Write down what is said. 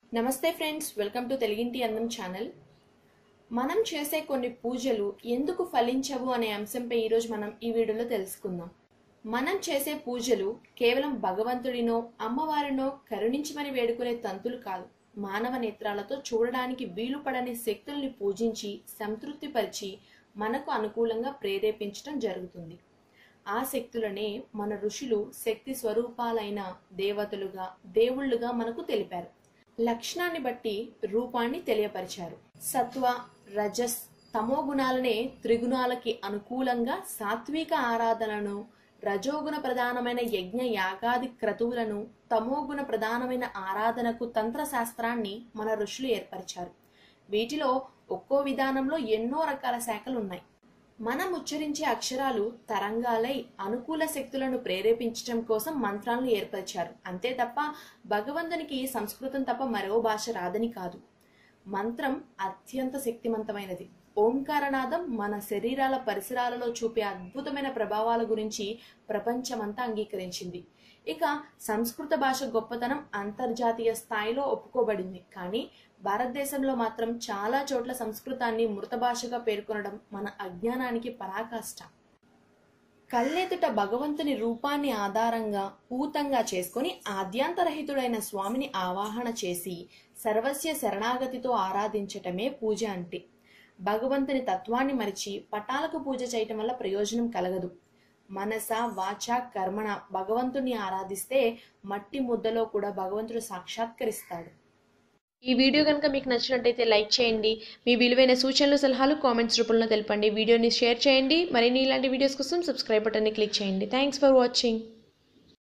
నమస్తే friends welcome to తెలుగింటి అందం ఛానల్ మనం చేసే కొన్ని పూజలు ఎందుకు ఫలించవు అనే అంశంపై ఈరోజు మనం ఈ వీడియోలో తెలుసుకుందాం మనం చేసే పూజలు కేవలం భగవంతుడినో అమ్మవారినో కరుణించమని వేడుకునే తంతులు కాదు మానవ నేత్రాలతో చూడడానికి వీలు పడని శక్తుల్ని పూజించి సంతృప్తిపరిచి మనకు అనుకూలంగా ప్రేరేపించడం జరుగుతుంది ఆ శక్తులనే మన ఋషులు శక్తి స్వరూపాలైన దేవతలుగా దేవుళ్ళుగా మనకు తెలిపారు లక్షణాన్ని బట్టి రూపాన్ని తెలియపరిచారు సత్వ రజస్ తమో గుణాలనే త్రిగుణాలకి అనుకూలంగా సాత్విక ఆరాధనను రజోగుణ ప్రధానమైన యజ్ఞ యాగాది క్రతువులను తమోగుణ ప్రధానమైన ఆరాధనకు తంత్రశాస్త్రాన్ని మన ఋషులు ఏర్పరిచారు వీటిలో ఒక్కో విధానంలో ఎన్నో రకాల శాఖలు ఉన్నాయి మనం ఉచ్చరించే అక్షరాలు తరంగాలై అనుకూల శక్తులను ప్రేరేపించడం కోసం మంత్రాలను ఏర్పరిచారు అంతే తప్ప భగవంతునికి సంస్కృతం తప్ప మరో భాష రాదని కాదు మంత్రం అత్యంత శక్తివంతమైనది ఓంకారనాదం మన శరీరాల పరిసరాలలో చూపే అద్భుతమైన ప్రభావాల గురించి ప్రపంచమంతా అంగీకరించింది ఇక సంస్కృత భాష గొప్పతనం అంతర్జాతీయ స్థాయిలో ఒప్పుకోబడింది కానీ భారతదేశంలో మాత్రం చాలా చోట్ల సంస్కృతాన్ని మృత భాషగా పేర్కొనడం మన అజ్ఞానానికి పరాకాష్ట కళ్ళెదుట భగవంతుని రూపాన్ని ఆధారంగా పూతంగా చేసుకుని ఆద్యాంతరహితుడైన స్వామిని ఆవాహన చేసి సర్వస్య శరణాగతితో ఆరాధించటమే పూజ అంటే భగవంతుని తత్వాన్ని మరిచి పటాలకు పూజ చేయటం వల్ల ప్రయోజనం కలగదు మనస వాచ కర్మణ భగవంతుని ఆరాధిస్తే మట్టి ముద్దలో కూడా భగవంతుడు సాక్షాత్కరిస్తాడు ఈ వీడియో కనుక మీకు నచ్చినట్టయితే లైక్ చేయండి మీ విలువైన సూచనలు సలహాలు కామెంట్స్ రూపంలో తెలపండి వీడియోని షేర్ చేయండి మరిన్ని ఇలాంటి వీడియోస్ కోసం సబ్స్క్రైబ్ బటన్ని క్లిక్ చేయండి థ్యాంక్స్ ఫర్ వాచింగ్